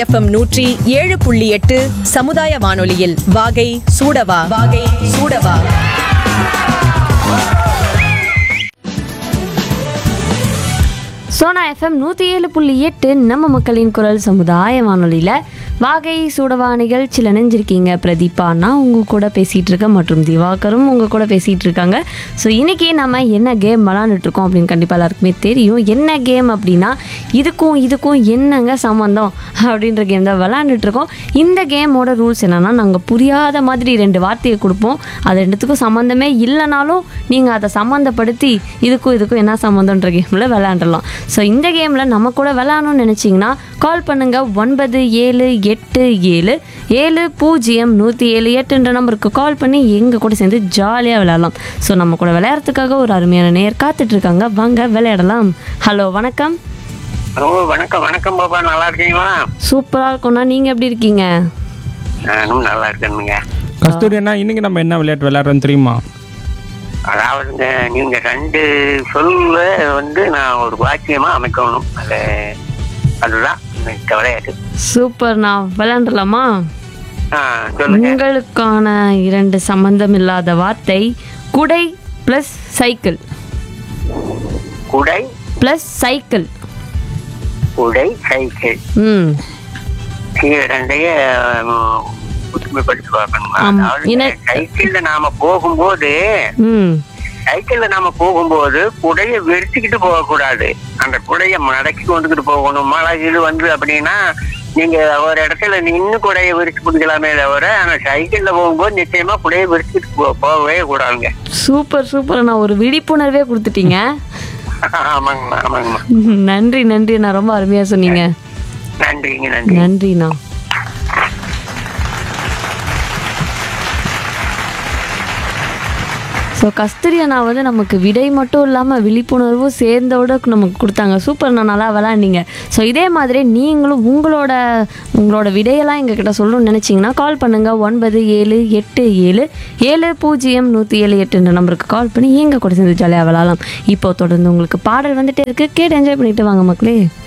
FM நூற்றி ஏழு புள்ளி எட்டு சமுதாய வானொலியில் வாகை சூடவா வாகை சூடவா சோனா எஃப்எம் நூற்றி ஏழு புள்ளி எட்டு நம்ம மக்களின் குரல் சமுதாய வானொலியில் வாகை சூடவா நிகழ்ச்சியில் இணைஞ்சிருக்கீங்க பிரதீபா நான் உங்கள் கூட பேசிகிட்டு இருக்கேன் மற்றும் திவாகரும் உங்கள் கூட பேசிகிட்டு இருக்காங்க ஸோ இன்றைக்கி நம்ம என்ன கேம் விளாண்டுட்ருக்கோம் அப்படின்னு கண்டிப்பாக எல்லாருக்குமே தெரியும் என்ன கேம் அப்படின்னா இதுக்கும் இதுக்கும் என்னங்க சம்மந்தம் அப்படின்ற கேம் தான் விளாண்டுட்ருக்கோம் இந்த கேமோட ரூல்ஸ் என்னென்னா நாங்கள் புரியாத மாதிரி ரெண்டு வார்த்தையை கொடுப்போம் அது ரெண்டுத்துக்கும் சம்மந்தமே இல்லைனாலும் நீங்கள் அதை சம்மந்தப்படுத்தி இதுக்கும் இதுக்கும் என்ன சம்மந்தன்ற கேமில் விளையாண்டலாம் ஸோ இந்த கேமில் நம்ம கூட விளையாடணும்னு நினச்சிங்கன்னா கால் பண்ணுங்கள் ஒன்பது ஏழு எட்டு ஏழு ஏழு பூஜ்ஜியம் நூற்றி ஏழு எட்டுன்ற நம்பருக்கு கால் பண்ணி எங்கள் கூட சேர்ந்து ஜாலியாக விளையாடலாம் ஸோ நம்ம கூட விளையாடுறதுக்காக ஒரு அருமையான நேர் காத்துட்ருக்காங்க வாங்க விளையாடலாம் ஹலோ வணக்கம் ஹலோ வணக்கம் வணக்கம் பாப்பா நல்லா இருக்கீங்களா சூப்பராக இருக்கும்ண்ணா நீங்கள் எப்படி இருக்கீங்க நானும் நல்லா இருக்கேனுங்க கஸ்தூரி அண்ணா இன்னைக்கு நம்ம என்ன விளையாட்டு விளையாடுறோம் தெரியுமா அதாவதுங்க நீங்க ரெண்டு சொல்ல வந்து நான் ஒரு வாக்கியமா அமைக்கணும் அது அதுதான் இந்த விளையாட்டு சூப்பர்ண்ணா விளையாண்டலாமா ஆ சொல்லுங்க உங்களுக்கான இரண்டு சம்பந்தம் இல்லாத வார்த்தை குடை ப்ளஸ் சைக்கிள் குடை ப்ளஸ் சைக்கிள் குடை சைக்கிள் ம் இது ரெண்டைய ம், ஒற்றுமைப்படுத்தி பார்க்கணுமா ஆமா. அதாவது இன- சைக்கிள்ல நாம போகும்போது ம் சைக்கிள்ல நாம போகும்போது குடைய விரிச்சுக்கிட்டு போகக்கூடாது அந்த குடைய மடக்கி கொண்டுகிட்டு போகணும் மழை இது வந்து அப்படின்னா நீங்க ஒரு இடத்துல நின்னு குடைய விரிச்சு பிடிக்கலாமே தவிர ஆனா சைக்கிள்ல போகும்போது நிச்சயமா குடைய விரிச்சுக்கிட்டு போ- போகவே கூடாதுங்க சூப்பர் சூப்பர் நான் ஒரு விழிப்புணர்வே கொடுத்துட்டீங்க ஆமாங்கம்மா ஆமாங்கம்மா ம், நன்றி நன்றி நான் ரொம்ப அருமையாக சொன்னீங்க நன்றிங்க நன்றி நன்றிண்ணா ஸோ கஸ்தூரி அண்ணா வந்து நமக்கு விடை மட்டும் இல்லாமல் விழிப்புணர்வும் சேர்ந்தோட நமக்கு கொடுத்தாங்க சூப்பர் நான் நல்லா விளாண்டிங்க ஸோ இதே மாதிரி நீங்களும் உங்களோட உங்களோட விடையெல்லாம் எங்ககிட்ட சொல்லணும்னு நினச்சிங்கன்னா கால் பண்ணுங்கள் ஒன்பது ஏழு எட்டு ஏழு ஏழு பூஜ்ஜியம் நூற்றி ஏழு எட்டுன்ற நம்பருக்கு கால் பண்ணி எங்கள் கூட சேர்ந்து ஜாலியாக விளாடலாம் இப்போ தொடர்ந்து உங்களுக்கு பாடல் வந்துட்டே இருக்கு கேட்டு என்ஜாய் பண்ணிட்டு வாங்க மக்களே